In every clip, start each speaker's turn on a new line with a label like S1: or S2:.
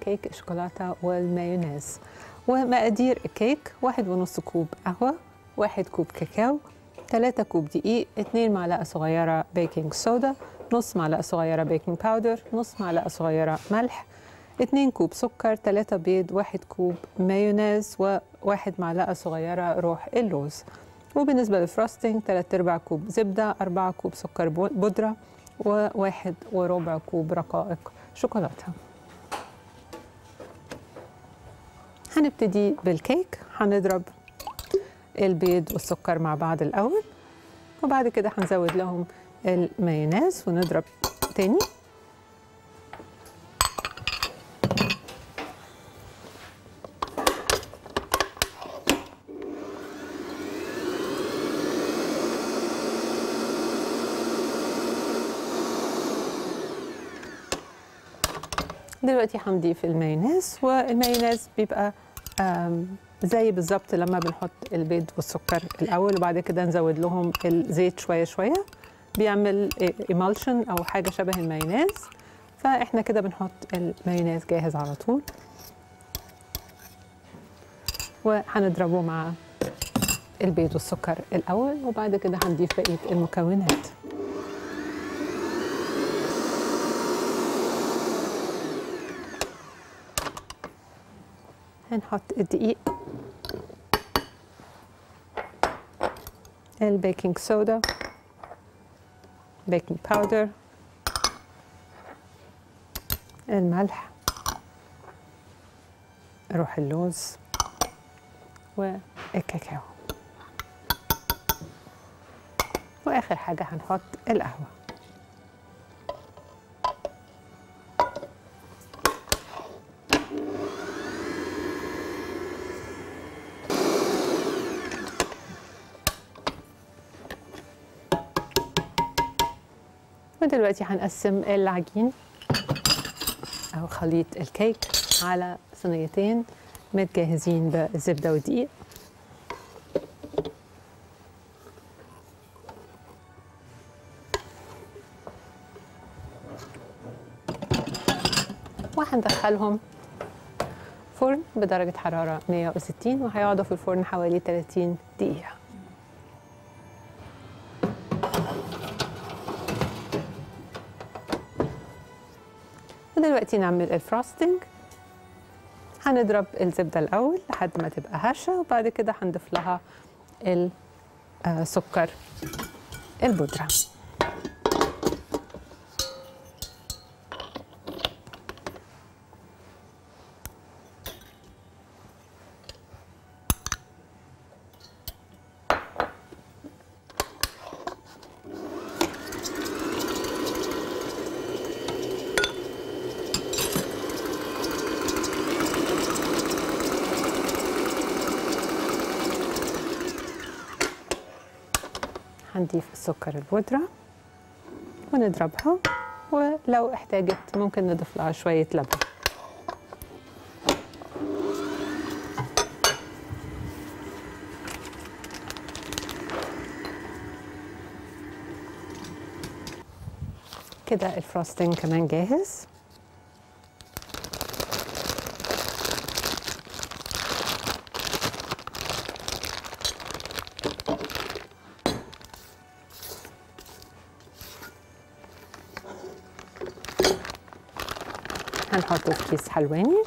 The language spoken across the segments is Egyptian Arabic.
S1: كيك الشوكولاتة والمايونيز ومقادير الكيك واحد ونص كوب قهوة واحد كوب كاكاو ثلاثة كوب دقيق اتنين معلقة صغيرة بيكنج صودا نص معلقة صغيرة بيكنج باودر نص معلقة صغيرة ملح اتنين كوب سكر ثلاثة بيض واحد كوب مايونيز وواحد معلقة صغيرة روح اللوز وبالنسبة للفراستنج تلات أرباع كوب زبدة أربعة كوب سكر بودرة وواحد وربع كوب رقائق شوكولاتة هنبتدي بالكيك هنضرب البيض والسكر مع بعض الأول وبعد كده هنزود لهم المايونيز ونضرب تاني دلوقتي هنضيف المايونيز والمايونيز بيبقى زي بالظبط لما بنحط البيض والسكر الاول وبعد كده نزود لهم الزيت شويه شويه بيعمل ايمالشن او حاجه شبه المايونيز فاحنا كده بنحط المايونيز جاهز على طول وهنضربه مع البيض والسكر الاول وبعد كده هنضيف بقيه المكونات هنحط الدقيق البيكنج صودا بيكنج باودر الملح روح اللوز والكاكاو واخر حاجه هنحط القهوه ودلوقتي هنقسم العجين او خليط الكيك على صينيتين متجهزين بالزبده والدقيق وهندخلهم فرن بدرجة حرارة 160 وهيقعدوا في الفرن حوالي 30 دقيقة ودلوقتي نعمل الفراستنج هنضرب الزبدة الأول لحد ما تبقى هشة وبعد كده هنضيف لها السكر البودرة هنضيف السكر البودرة ونضربها ولو احتاجت ممكن نضيف لها شوية لبن كده الفروستنج كمان جاهز هنحطه في كيس حلواني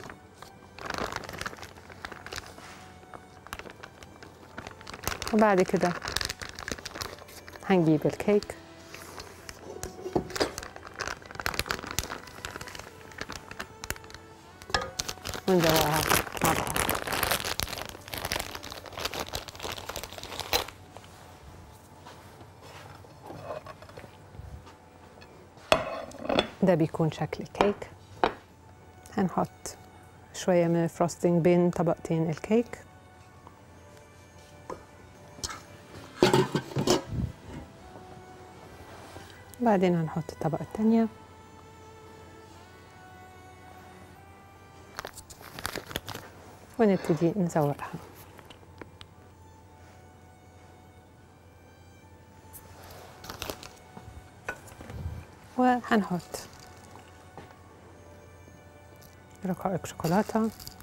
S1: وبعد كده هنجيب الكيك ونزوقها مع بعض ده بيكون شكل الكيك هنحط شوية من الفروستنج بين طبقتين الكيك بعدين هنحط الطبقة التانية ونبتدي نزوقها وهنحط رقائق شوكولاتة